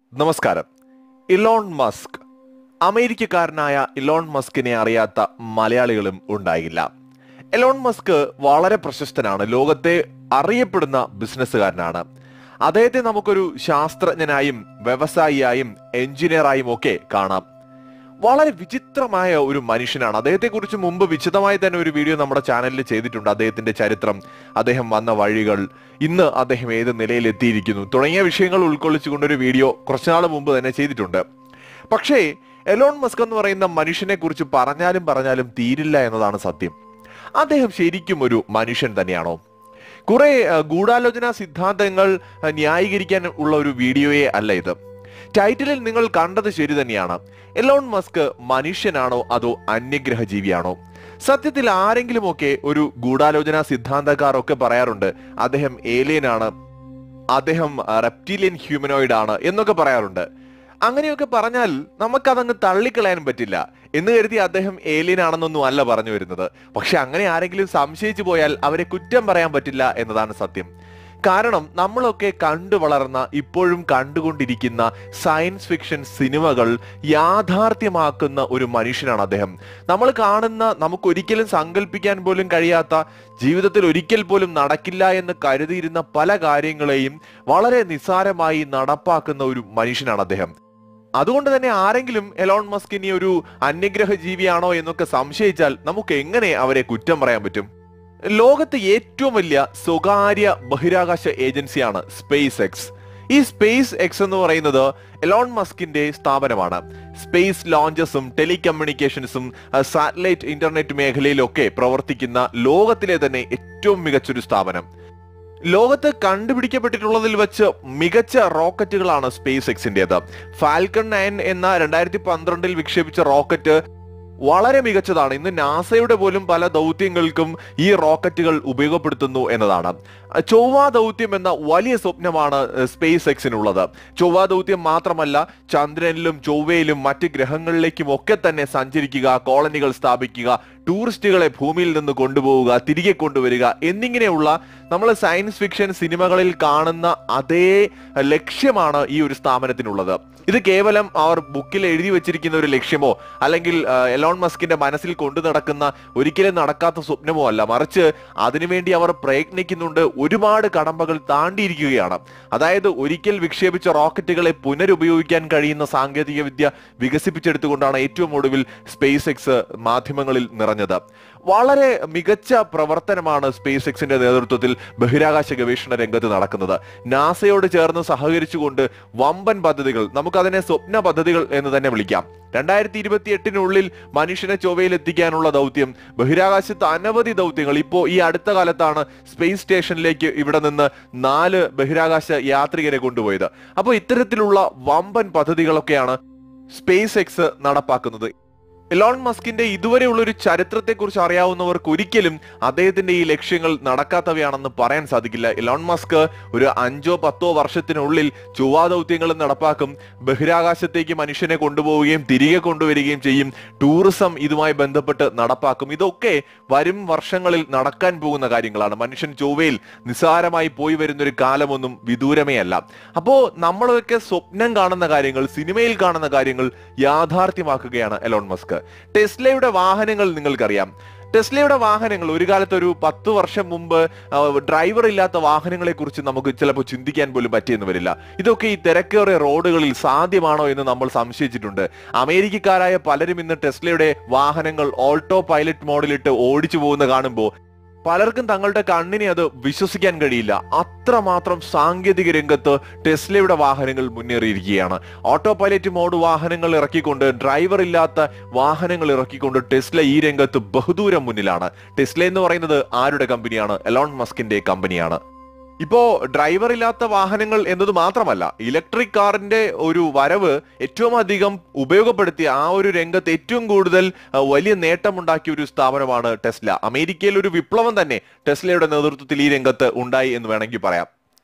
നമസ്കാരം Elon Musk അമേരിക്കക്കാരനായ Elon മസ്കിനെ അറിയാത്ത മലയാളികളും ഉണ്ടാകില്ല എലോൺ മസ്ക് വളരെ പ്രശസ്തനാണ് ലോകത്തെ അറിയപ്പെടുന്ന ബിസിനസ്സുകാരനാണ് അദ്ദേഹത്തെ നമുക്കൊരു ശാസ്ത്രജ്ഞനായും വ്യവസായിയായും എഞ്ചിനീയറായും ഒക്കെ കാണാം വളരെ വിചിത്രമായ ഒരു മനുഷ്യനാണ് അദ്ദേഹത്തെ കുറിച്ച് മുമ്പ് വിശദമായി തന്നെ ഒരു വീഡിയോ നമ്മുടെ ചാനലിൽ ചെയ്തിട്ടുണ്ട് അദ്ദേഹത്തിന്റെ ചരിത്രം അദ്ദേഹം വന്ന വഴികൾ ഇന്ന് അദ്ദേഹം ഏത് നിലയിൽ എത്തിയിരിക്കുന്നു തുടങ്ങിയ വിഷയങ്ങൾ ഉൾക്കൊള്ളിച്ചുകൊണ്ട് ഒരു വീഡിയോ കുറച്ചുനാൾ മുമ്പ് തന്നെ ചെയ്തിട്ടുണ്ട് പക്ഷേ എലോൺ മസ്ക് എന്ന് പറയുന്ന മനുഷ്യനെ കുറിച്ച് പറഞ്ഞാലും പറഞ്ഞാലും തീരില്ല എന്നതാണ് സത്യം അദ്ദേഹം ശരിക്കും ഒരു മനുഷ്യൻ തന്നെയാണോ കുറെ അഹ്, ഗൂഢാലോചന സിദ്ധാന്തങ്ങൾ അഹ്, ന്യായീകരിക്കാൻ ഉള്ള ഒരു വീഡിയോയെ അല്ല ഇത് ടൈറ്റിലിൽ നിങ്ങൾ കണ്ടത് ശരി തന്നെയാണ് എലോൺ മസ്ക് മനുഷ്യനാണോ അതോ അന്യഗ്രഹ ജീവിയാണോ സത്യത്തിൽ ആരെങ്കിലുമൊക്കെ ഒരു ഗൂഢാലോചന സിദ്ധാന്തക്കാർ ഒക്കെ പറയാറുണ്ട് അദ്ദേഹം ഏലിയനാണ് അദ്ദേഹം റെപ്റ്റീലിയൻ ഹ്യൂമനോയിഡ് ആണ് എന്നൊക്കെ പറയാറുണ്ട് അങ്ങനെയൊക്കെ പറഞ്ഞാൽ നമുക്കതങ്ങ് തള്ളിക്കളയാൻ പറ്റില്ല എന്ന് കരുതി അദ്ദേഹം ഏലിയൻ ആണെന്നൊന്നും അല്ല പറഞ്ഞു വരുന്നത് പക്ഷെ അങ്ങനെ ആരെങ്കിലും സംശയിച്ചു പോയാൽ അവരെ കുറ്റം പറയാൻ പറ്റില്ല എന്നതാണ് സത്യം കാരണം നമ്മളൊക്കെ കണ്ടു വളർന്ന ഇപ്പോഴും കണ്ടുകൊണ്ടിരിക്കുന്ന സയൻസ് ഫിക്ഷൻ സിനിമകൾ യാഥാർത്ഥ്യമാക്കുന്ന ഒരു മനുഷ്യനാണ് അദ്ദേഹം നമ്മൾ കാണുന്ന നമുക്ക് ഒരിക്കലും സങ്കല്പിക്കാൻ പോലും കഴിയാത്ത ജീവിതത്തിൽ ഒരിക്കൽ പോലും നടക്കില്ല എന്ന് കരുതിയിരുന്ന പല കാര്യങ്ങളെയും വളരെ നിസ്സാരമായി നടപ്പാക്കുന്ന ഒരു മനുഷ്യനാണ് അദ്ദേഹം അതുകൊണ്ട് തന്നെ ആരെങ്കിലും എലോൺ മസ്ക് ഇനി ഒരു അന്യഗ്രഹ ജീവിയാണോ എന്നൊക്കെ സംശയിച്ചാൽ നമുക്ക് എങ്ങനെ അവരെ കുറ്റം പറയാൻ പറ്റും ലോകത്ത് ഏറ്റവും വലിയ സ്വകാര്യ ബഹിരാകാശ ഏജൻസിയാണ് സ്പേസ് എക്സ് ഈ സ്പേസ് എക്സ് എന്ന് പറയുന്നത് എലോൺ മസ്കിന്റെ സ്ഥാപനമാണ് സ്പേസ് ലോഞ്ചസും ടെലികമ്മ്യൂണിക്കേഷൻസും സാറ്റലൈറ്റ് ഇന്റർനെറ്റ് മേഖലയിലൊക്കെ പ്രവർത്തിക്കുന്ന ലോകത്തിലെ തന്നെ ഏറ്റവും മികച്ചൊരു സ്ഥാപനം ലോകത്ത് കണ്ടുപിടിക്കപ്പെട്ടിട്ടുള്ളതിൽ വെച്ച് മികച്ച റോക്കറ്റുകളാണ് സ്പേസ് എക്സിന്റേത് ഫാൽക്കൺ നയൻ എന്ന രണ്ടായിരത്തി പന്ത്രണ്ടിൽ വിക്ഷേപിച്ച റോക്കറ്റ് വളരെ മികച്ചതാണ് ഇന്ന് നാസയുടെ പോലും പല ദൗത്യങ്ങൾക്കും ഈ റോക്കറ്റുകൾ ഉപയോഗപ്പെടുത്തുന്നു എന്നതാണ് ചൊവ്വ ദൗത്യം എന്ന വലിയ സ്വപ്നമാണ് സ്പേസ് എക്സിനുള്ളത് ചൊവ്വ ദൗത്യം മാത്രമല്ല ചന്ദ്രനിലും ചൊവ്വയിലും മറ്റ് ഗ്രഹങ്ങളിലേക്കും ഒക്കെ തന്നെ സഞ്ചരിക്കുക കോളനികൾ സ്ഥാപിക്കുക ടൂറിസ്റ്റുകളെ ഭൂമിയിൽ നിന്ന് കൊണ്ടുപോവുക തിരികെ കൊണ്ടുവരിക എന്നിങ്ങനെയുള്ള നമ്മൾ സയൻസ് ഫിക്ഷൻ സിനിമകളിൽ കാണുന്ന അതേ ലക്ഷ്യമാണ് ഈ ഒരു സ്ഥാപനത്തിനുള്ളത് ഇത് കേവലം അവർ ബുക്കിൽ എഴുതി വെച്ചിരിക്കുന്ന ഒരു ലക്ഷ്യമോ അല്ലെങ്കിൽ ആ, എലോൺ മസ്കിന്റെ മനസ്സിൽ കൊണ്ടു നടക്കുന്ന ഒരിക്കലും നടക്കാത്ത സ്വപ്നമോ അല്ല മറിച്ച് അതിനുവേണ്ടി അവർ പ്രയത്നിക്കുന്നുണ്ട് ഒരുപാട് കടമ്പകൾ താണ്ടിയിരിക്കുകയാണ് അതായത് ഒരിക്കൽ വിക്ഷേപിച്ച റോക്കറ്റുകളെ പുനരുപയോഗിക്കാൻ കഴിയുന്ന സാങ്കേതിക വിദ്യ വികസിപ്പിച്ചെടുത്തുകൊണ്ടാണ് ഏറ്റവും ഒടുവിൽ സ്പേസ് എക്സ് മാധ്യമങ്ങളിൽ നിറഞ്ഞത് വളരെ മികച്ച പ്രവർത്തനമാണ് സ്പേസ് എക്സിന്റെ നേതൃത്വത്തിൽ ബഹിരാകാശ ഗവേഷണ രംഗത്ത് നടക്കുന്നത് നാസയോട് ചേർന്ന് സഹകരിച്ചുകൊണ്ട് വമ്പൻ പദ്ധതികൾ നമുക്കതിനെ സ്വപ്ന പദ്ധതികൾ എന്ന് തന്നെ വിളിക്കാം രണ്ടായിരത്തി ഇരുപത്തി എട്ടിനുള്ളിൽ മനുഷ്യനെ ചൊവ്വയിൽ എത്തിക്കാനുള്ള ദൗത്യം ബഹിരാകാശത്ത് അനവധി ദൗത്യങ്ങൾ ഇപ്പോ ഈ അടുത്ത കാലത്താണ് സ്പേസ് സ്റ്റേഷനിലേക്ക് ഇവിടെ നിന്ന് നാല് ബഹിരാകാശ യാത്രികരെ കൊണ്ടുപോയത് അപ്പോൾ ഇത്തരത്തിലുള്ള വമ്പൻ പദ്ധതികളൊക്കെയാണ് സ്പേസ് എക്സ് നടപ്പാക്കുന്നത് എലോൺ മസ്കിന്റെ ഇതുവരെയുള്ള ഒരു ചരിത്രത്തെ കുറിച്ച് അറിയാവുന്നവർക്ക് ഒരിക്കലും അദ്ദേഹത്തിന്റെ ഈ ലക്ഷ്യങ്ങൾ നടക്കാത്തവയാണെന്ന് പറയാൻ സാധിക്കില്ല എലോൺ മസ്ക് ഒരു അഞ്ചോ പത്തോ വർഷത്തിനുള്ളിൽ ചൊവ്വാ ദൗത്യങ്ങൾ നടപ്പാക്കും ബഹിരാകാശത്തേക്ക് മനുഷ്യനെ കൊണ്ടുപോവുകയും തിരികെ കൊണ്ടുവരികയും ചെയ്യും ടൂറിസം ഇതുമായി ബന്ധപ്പെട്ട് നടപ്പാക്കും ഇതൊക്കെ വരും വർഷങ്ങളിൽ നടക്കാൻ പോകുന്ന കാര്യങ്ങളാണ് മനുഷ്യൻ ചൊവ്വയിൽ നിസ്സാരമായി പോയി വരുന്ന ഒരു കാലമൊന്നും വിദൂരമേ അല്ല അപ്പോ നമ്മളൊക്കെ സ്വപ്നം കാണുന്ന കാര്യങ്ങൾ സിനിമയിൽ കാണുന്ന കാര്യങ്ങൾ യാഥാർത്ഥ്യമാക്കുകയാണ് എലോൺ മസ്ക് ടെസ്ലയുടെ വാഹനങ്ങൾ നിങ്ങൾക്കറിയാം ടെസ്ലയുടെ വാഹനങ്ങൾ ഒരു കാലത്ത് ഒരു പത്ത് വർഷം മുമ്പ് ആ, ഡ്രൈവർ ഇല്ലാത്ത വാഹനങ്ങളെ കുറിച്ച് നമുക്ക് ചിലപ്പോൾ ചിന്തിക്കാൻ പോലും പറ്റിയെന്ന് വരില്ല ഇതൊക്കെ ഈ തിരക്കേറിയ റോഡുകളിൽ സാധ്യമാണോ എന്ന് നമ്മൾ സംശയിച്ചിട്ടുണ്ട് അമേരിക്കക്കാരായ പലരും ഇന്ന് ടെസ്ലയുടെ വാഹനങ്ങൾ ഓൾട്ടോ പൈലറ്റ് മോഡിലിട്ട് ഓടിച്ചു പോകുന്ന കാണുമ്പോൾ പലർക്കും തങ്ങളുടെ കണ്ണിനെ അത് വിശ്വസിക്കാൻ കഴിയില്ല അത്രമാത്രം സാങ്കേതിക രംഗത്ത് ടെസ്ലയുടെ വാഹനങ്ങൾ മുന്നേറിയിരിക്കുകയാണ് ഓട്ടോ പൈലറ്റ് മോഡ് വാഹനങ്ങൾ ഇറക്കിക്കൊണ്ട് ഡ്രൈവർ ഇല്ലാത്ത വാഹനങ്ങൾ ഇറക്കിക്കൊണ്ട് ടെസ്ല ഈ രംഗത്ത് ബഹുദൂരം മുന്നിലാണ് ടെസ്ല എന്ന് പറയുന്നത് ആരുടെ കമ്പനിയാണ് എലോൺ മസ്കിന്റെ കമ്പനിയാണ് ഇപ്പോ ഡ്രൈവർ ഇല്ലാത്ത വാഹനങ്ങൾ എന്നത് മാത്രമല്ല ഇലക്ട്രിക് കാറിന്റെ ഒരു വരവ് ഏറ്റവും അധികം ഉപയോഗപ്പെടുത്തിയ ആ ഒരു രംഗത്ത് ഏറ്റവും കൂടുതൽ ആ, വലിയ നേട്ടമുണ്ടാക്കിയ ഒരു സ്ഥാപനമാണ് ടെസ്ല അമേരിക്കയിൽ ഒരു വിപ്ലവം തന്നെ ടെസ്ലയുടെ നേതൃത്വത്തിൽ ഈ രംഗത്ത് ഉണ്ടായി എന്ന് വേണമെങ്കിൽ പറയാം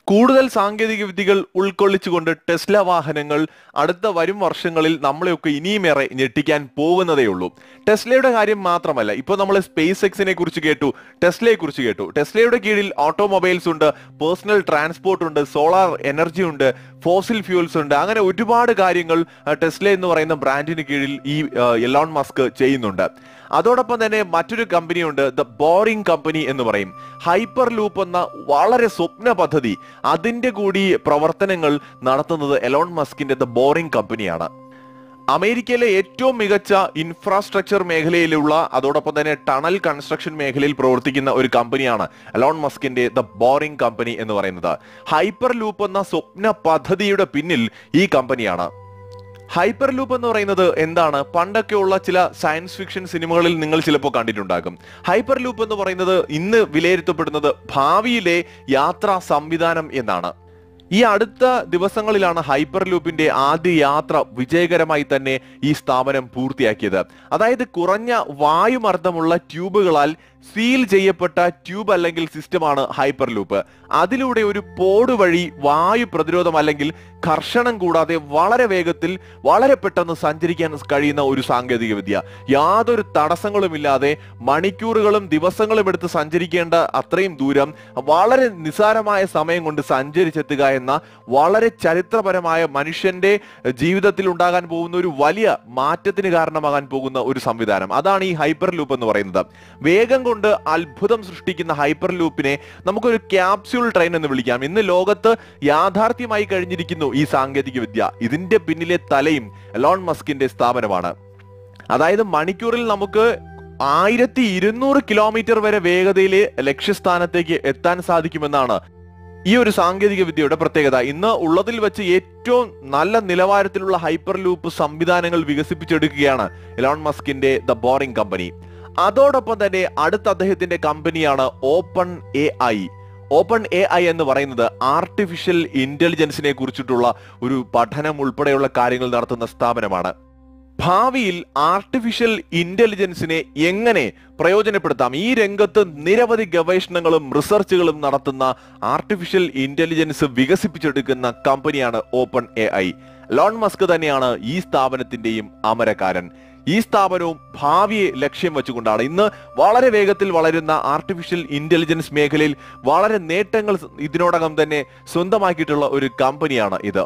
കൂടുതൽ സാങ്കേതിക വിദ്യകൾ ഉൾക്കൊള്ളിച്ചുകൊണ്ട് ടെസ്ല വാഹനങ്ങൾ അടുത്ത വരും വർഷങ്ങളിൽ നമ്മളെയൊക്കെ ഇനിയുമേറെ ഞെട്ടിക്കാൻ പോകുന്നതേ ഉള്ളൂ ടെസ്ലയുടെ കാര്യം മാത്രമല്ല ഇപ്പോൾ നമ്മൾ സ്പേസ് എക്സിനെ കുറിച്ച് കേട്ടു ടെസ്ലയെ കുറിച്ച് കേട്ടു ടെസ്ലയുടെ കീഴിൽ ഓട്ടോമൊബൈൽസ് ഉണ്ട് പേഴ്സണൽ ട്രാൻസ്പോർട്ട് ഉണ്ട് സോളാർ എനർജി ഉണ്ട് ഫോസിൽ ഫ്യൂൽസ് ഉണ്ട് അങ്ങനെ ഒരുപാട് കാര്യങ്ങൾ ആ, ടെസ്ല എന്ന് പറയുന്ന ബ്രാൻഡിന് കീഴിൽ ഈ ആ, എലോൺ മസ്ക് ചെയ്യുന്നുണ്ട് അതോടൊപ്പം തന്നെ മറ്റൊരു കമ്പനിയുണ്ട് ദ ബോറിംഗ് കമ്പനി എന്ന് പറയും ഹൈപ്പർ ലൂപ്പ് എന്ന വളരെ സ്വപ്ന പദ്ധതി അതിന്റെ കൂടി പ്രവർത്തനങ്ങൾ നടത്തുന്നത് എലോൺ മസ്കിന്റെ ദ ബോറിംഗ് കമ്പനിയാണ് അമേരിക്കയിലെ ഏറ്റവും മികച്ച ഇൻഫ്രാസ്ട്രക്ചർ മേഖലയിലുള്ള അതോടൊപ്പം തന്നെ ടണൽ കൺസ്ട്രക്ഷൻ മേഖലയിൽ പ്രവർത്തിക്കുന്ന ഒരു കമ്പനിയാണ് എലോൺ മസ്കിന്റെ ദ ബോറിംഗ് കമ്പനി എന്ന് പറയുന്നത് ഹൈപ്പർ ലൂപ്പ് എന്ന സ്വപ്ന പദ്ധതിയുടെ പിന്നിൽ ഈ കമ്പനിയാണ് ഹൈപ്പർ ലൂപ്പ് എന്ന് പറയുന്നത് എന്താണ് പണ്ടൊക്കെയുള്ള ചില സയൻസ് ഫിക്ഷൻ സിനിമകളിൽ നിങ്ങൾ ചിലപ്പോൾ കണ്ടിട്ടുണ്ടാകും ഹൈപ്പർ ലൂപ്പ് എന്ന് പറയുന്നത് ഇന്ന് വിലയിരുത്തപ്പെടുന്നത് ഭാവിയിലെ യാത്രാ സംവിധാനം എന്നാണ് ഈ അടുത്ത ദിവസങ്ങളിലാണ് ഹൈപ്പർ ലൂപ്പിന്റെ ആദ്യ യാത്ര വിജയകരമായി തന്നെ ഈ സ്ഥാപനം പൂർത്തിയാക്കിയത് അതായത് കുറഞ്ഞ വായുമർദ്ദമുള്ള ട്യൂബുകളാൽ സീൽ ചെയ്യപ്പെട്ട ട്യൂബ് അല്ലെങ്കിൽ സിസ്റ്റമാണ് ഹൈപ്പർ ലൂപ്പ് അതിലൂടെ ഒരു പോഡ് വഴി വായു പ്രതിരോധം അല്ലെങ്കിൽ കർഷണം കൂടാതെ വളരെ വേഗത്തിൽ വളരെ പെട്ടെന്ന് സഞ്ചരിക്കാൻ കഴിയുന്ന ഒരു സാങ്കേതിക വിദ്യ യാതൊരു തടസ്സങ്ങളുമില്ലാതെ മണിക്കൂറുകളും ദിവസങ്ങളും എടുത്ത് സഞ്ചരിക്കേണ്ട അത്രയും ദൂരം വളരെ നിസാരമായ സമയം കൊണ്ട് സഞ്ചരിച്ചെത്തുക എന്ന വളരെ ചരിത്രപരമായ മനുഷ്യന്റെ ജീവിതത്തിൽ ഉണ്ടാകാൻ പോകുന്ന ഒരു വലിയ മാറ്റത്തിന് കാരണമാകാൻ പോകുന്ന ഒരു സംവിധാനം അതാണ് ഈ ഹൈപ്പർ ലൂപ്പ് എന്ന് പറയുന്നത് വേഗം കൊണ്ട് അത്ഭുതം സൃഷ്ടിക്കുന്ന ഹൈപ്പർ ലൂപ്പിനെ നമുക്കൊരു ക്യാപ്സ്യൂൾ ട്രെയിൻ എന്ന് വിളിക്കാം ഇന്ന് ലോകത്ത് യാഥാർത്ഥ്യമായി കഴിഞ്ഞിരിക്കുന്നു ഈ സാങ്കേതിക വിദ്യ ഇതിന്റെ പിന്നിലെ തലയും എലോൺ മസ്കിന്റെ സ്ഥാപനമാണ് അതായത് മണിക്കൂറിൽ നമുക്ക് ആയിരത്തി ഇരുന്നൂറ് കിലോമീറ്റർ വരെ വേഗതയിൽ ലക്ഷ്യസ്ഥാനത്തേക്ക് എത്താൻ സാധിക്കുമെന്നാണ് ഈ ഒരു സാങ്കേതിക വിദ്യയുടെ പ്രത്യേകത ഇന്ന് ഉള്ളതിൽ വെച്ച് ഏറ്റവും നല്ല നിലവാരത്തിലുള്ള ഹൈപ്പർ ലൂപ്പ് സംവിധാനങ്ങൾ വികസിപ്പിച്ചെടുക്കുകയാണ് എലോൺ മസ്കിന്റെ ദ ബോറിംഗ് കമ്പനി അതോടൊപ്പം തന്നെ അടുത്ത അദ്ദേഹത്തിന്റെ കമ്പനിയാണ് open A I open A I എന്ന് പറയുന്നത് ആർട്ടിഫിഷ്യൽ ഇന്റലിജൻസിനെ കുറിച്ചിട്ടുള്ള ഒരു പഠനം ഉൾപ്പെടെയുള്ള കാര്യങ്ങൾ നടത്തുന്ന സ്ഥാപനമാണ് ഭാവിയിൽ ആർട്ടിഫിഷ്യൽ ഇന്റലിജൻസിനെ എങ്ങനെ പ്രയോജനപ്പെടുത്താം ഈ രംഗത്ത് നിരവധി ഗവേഷണങ്ങളും റിസർച്ചുകളും നടത്തുന്ന ആർട്ടിഫിഷ്യൽ ഇന്റലിജൻസ് വികസിപ്പിച്ചെടുക്കുന്ന കമ്പനിയാണ് open A I Elon Musk തന്നെയാണ് ഈ സ്ഥാപനത്തിന്റെയും അമരക്കാരൻ ഈ സ്ഥാപനവും ഭാവിയെ ലക്ഷ്യം വെച്ചുകൊണ്ടാണ് ഇന്ന് വളരെ വേഗത്തിൽ വളരുന്ന ആർട്ടിഫിഷ്യൽ ഇന്റലിജൻസ് മേഖലയിൽ വളരെ നേട്ടങ്ങൾ ഇതിനോടകം തന്നെ സ്വന്തമാക്കിയിട്ടുള്ള ഒരു കമ്പനിയാണ് ഇത്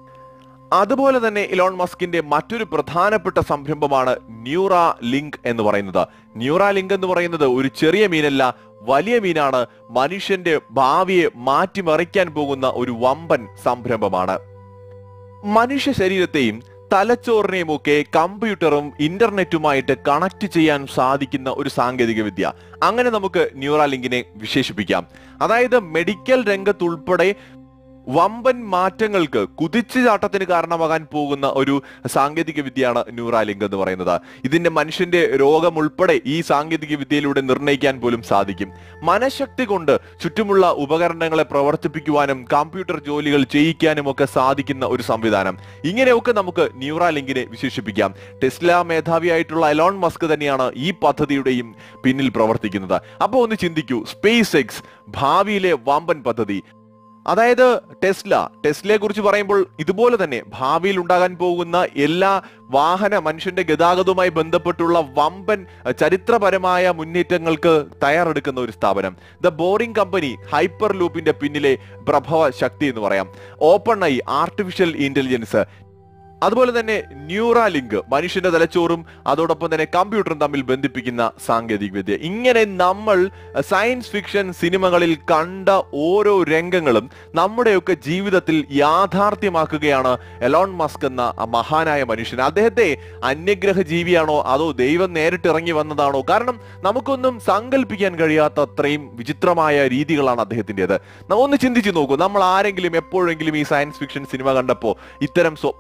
അതുപോലെ തന്നെ ഇലോൺ മസ്കിന്റെ മറ്റൊരു പ്രധാനപ്പെട്ട സംരംഭമാണ് ന്യൂറ ലിങ്ക് എന്ന് പറയുന്നത് ന്യൂറ ലിങ്ക് എന്ന് പറയുന്നത് ഒരു ചെറിയ മീനല്ല വലിയ മീനാണ് മനുഷ്യന്റെ ഭാവിയെ മാറ്റിമറിക്കാൻ പോകുന്ന ഒരു വമ്പൻ സംരംഭമാണ് മനുഷ്യ ശരീരത്തെയും തലച്ചോറിനെയും ഒക്കെ കമ്പ്യൂട്ടറും ഇന്റർനെറ്റുമായിട്ട് കണക്ട് ചെയ്യാൻ സാധിക്കുന്ന ഒരു സാങ്കേതിക വിദ്യ അങ്ങനെ നമുക്ക് ന്യൂറാലിങ്കിനെ വിശേഷിപ്പിക്കാം അതായത് മെഡിക്കൽ രംഗത്തുൾപ്പെടെ വമ്പൻ മാറ്റങ്ങൾക്ക് കുതിച്ചുചാട്ടത്തിന് കാരണമാകാൻ പോകുന്ന ഒരു സാങ്കേതിക വിദ്യയാണ് ന്യൂറാലിങ്ക് എന്ന് പറയുന്നത് ഇതിന്റെ മനുഷ്യന്റെ രോഗം ഉൾപ്പെടെ ഈ സാങ്കേതിക വിദ്യയിലൂടെ നിർണ്ണയിക്കാൻ പോലും സാധിക്കും മനഃശക്തി കൊണ്ട് ചുറ്റുമുള്ള ഉപകരണങ്ങളെ പ്രവർത്തിപ്പിക്കുവാനും കമ്പ്യൂട്ടർ ജോലികൾ ചെയ്യിക്കാനും ഒക്കെ സാധിക്കുന്ന ഒരു സംവിധാനം ഇങ്ങനെയൊക്കെ നമുക്ക് ന്യൂറാലിങ്കിനെ വിശേഷിപ്പിക്കാം ടെസ്ല മേധാവിയായിട്ടുള്ള എലോൺ മസ്ക് തന്നെയാണ് ഈ പദ്ധതിയുടെയും പിന്നിൽ പ്രവർത്തിക്കുന്നത് അപ്പോൾ ഒന്ന് ചിന്തിക്കൂ സ്പേസ് എക്സ് ഭാവിയിലെ വമ്പൻ പദ്ധതി അതായത് ടെസ്ല ടെസ്ലയെ കുറിച്ച് പറയുമ്പോൾ ഇതുപോലെ തന്നെ ഭാവിയിൽ ഉണ്ടാകാൻ പോകുന്ന എല്ലാ വാഹന മനുഷ്യന്റെ ഗതാഗതവുമായി ബന്ധപ്പെട്ടുള്ള വമ്പൻ അഹ്, ചരിത്രപരമായ മുന്നേറ്റങ്ങൾക്ക് തയ്യാറെടുക്കുന്ന ഒരു സ്ഥാപനം ദ ബോറിംഗ് കമ്പനി ഹൈപ്പർ ലൂപ്പിന്റെ പിന്നിലെ പ്രഭവ ശക്തി എന്ന് പറയാം ഓപ്പൺ ഐ ആർട്ടിഫിഷ്യൽ ഇന്റലിജൻസ് അതുപോലെ തന്നെ ന്യൂറാലിങ്ക് മനുഷ്യന്റെ തലച്ചോറും അതോടൊപ്പം തന്നെ കമ്പ്യൂട്ടറും തമ്മിൽ ബന്ധിപ്പിക്കുന്ന സാങ്കേതിക വിദ്യ ഇങ്ങനെ നമ്മൾ സയൻസ് ഫിക്ഷൻ സിനിമകളിൽ കണ്ട ഓരോ രംഗങ്ങളും നമ്മുടെയൊക്കെ ജീവിതത്തിൽ യാഥാർത്ഥ്യമാക്കുകയാണ് എലോൺ മസ്ക് എന്ന ആ മഹാനായ മനുഷ്യൻ അദ്ദേഹത്തെ അന്യഗ്രഹ ജീവിയാണോ അതോ ദൈവം നേരിട്ട് ഇറങ്ങി വന്നതാണോ കാരണം നമുക്കൊന്നും സങ്കല്പിക്കാൻ കഴിയാത്ത അത്രയും വിചിത്രമായ രീതികളാണ് അദ്ദേഹത്തിൻ്റെത് ഒന്ന് ചിന്തിച്ചു നോക്കൂ നമ്മൾ ആരെങ്കിലും എപ്പോഴെങ്കിലും ഈ സയൻസ് ഫിക്ഷൻ സിനിമ കണ്ടപ്പോൾ ഇത്തരം സ്വപ്നങ്ങൾ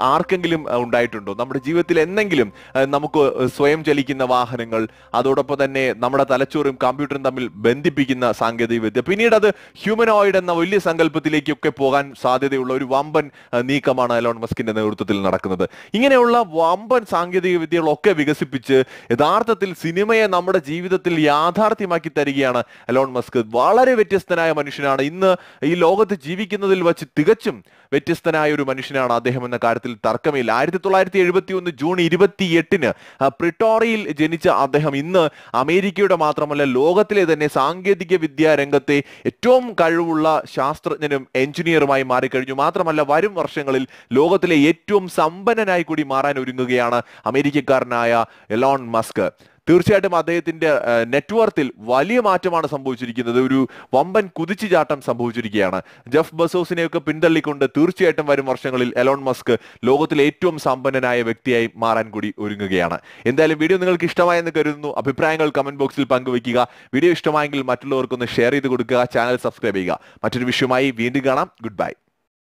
ആർക്കെങ്കിലും ആ, ഉണ്ടായിട്ടുണ്ടോ നമ്മുടെ ജീവിതത്തിൽ എന്തെങ്കിലും ആ, നമുക്ക് സ്വയം ചലിക്കുന്ന വാഹനങ്ങൾ അതോടൊപ്പം തന്നെ നമ്മുടെ തലച്ചോറും കമ്പ്യൂട്ടറും തമ്മിൽ ബന്ധിപ്പിക്കുന്ന സാങ്കേതിക വിദ്യ പിന്നീട് അത് ഹ്യൂമനോയിഡ് എന്ന വലിയ സങ്കല്പത്തിലേക്കൊക്കെ പോകാൻ സാധ്യതയുള്ള ഒരു വമ്പൻ ആ, നീക്കമാണ് എലോൺ മസ്കിന്റെ നേതൃത്വത്തിൽ നടക്കുന്നത് ഇങ്ങനെയുള്ള വമ്പൻ സാങ്കേതിക വിദ്യകളൊക്കെ വികസിപ്പിച്ച് യഥാർത്ഥത്തിൽ സിനിമയെ നമ്മുടെ ജീവിതത്തിൽ യാഥാർത്ഥ്യമാക്കി തരികയാണ് എലോൺ മസ്ക് വളരെ വ്യത്യസ്തനായ മനുഷ്യനാണ് ഇന്ന് ഈ ലോകത്ത് ജീവിക്കുന്നതിൽ വച്ച് തികച്ചും വ്യത്യസ്തനായ ഒരു മനുഷ്യനാണ് അദ്ദേഹം എന്ന കാര്യത്തിൽ തർക്കമില്ല ആയിരത്തി തൊള്ളായിരത്തി എഴുപത്തി ഒന്ന് ജൂൺ ഇരുപത്തി എട്ടിന് പ്രിട്ടോറിയിൽ ജനിച്ച അദ്ദേഹം ഇന്ന് അമേരിക്കയുടെ മാത്രമല്ല ലോകത്തിലെ തന്നെ സാങ്കേതിക വിദ്യാ രംഗത്തെ ഏറ്റവും കഴിവുള്ള ശാസ്ത്രജ്ഞനും എഞ്ചിനീയറുമായി മാറിക്കഴിഞ്ഞു മാത്രമല്ല വരും വർഷങ്ങളിൽ ലോകത്തിലെ ഏറ്റവും സമ്പന്നനായി കൂടി മാറാൻ ഒരുങ്ങുകയാണ് അമേരിക്കക്കാരനായ എലോൺ മസ്ക് തീർച്ചയായിട്ടും അദ്ദേഹത്തിന്റെ നെറ്റ്വർത്തിൽ വലിയ മാറ്റമാണ് സംഭവിച്ചിരിക്കുന്നത് ഒരു വമ്പൻ കുതിച്ചുചാട്ടം സംഭവിച്ചിരിക്കുകയാണ് ജെഫ് ബസോസിനെയൊക്കെ പിന്തള്ളിക്കൊണ്ട് തീർച്ചയായിട്ടും വരും വർഷങ്ങളിൽ എലോൺ മസ്ക് ലോകത്തിലെ ഏറ്റവും സമ്പന്നനായ വ്യക്തിയായി മാറാൻ കൂടി ഒരുങ്ങുകയാണ് എന്തായാലും വീഡിയോ നിങ്ങൾക്ക് ഇഷ്ടമായെന്ന് കരുതുന്നു അഭിപ്രായങ്ങൾ കമന്റ് ബോക്സിൽ പങ്കുവയ്ക്കുക വീഡിയോ ഇഷ്ടമായെങ്കിൽ മറ്റുള്ളവർക്കൊന്ന് ഷെയർ ചെയ്ത് കൊടുക്കുക ചാനൽ സബ്സ്ക്രൈബ് ചെയ്യുക മറ്റൊരു വിഷയമായി വീണ്ടും കാണാം ഗുഡ് ബൈ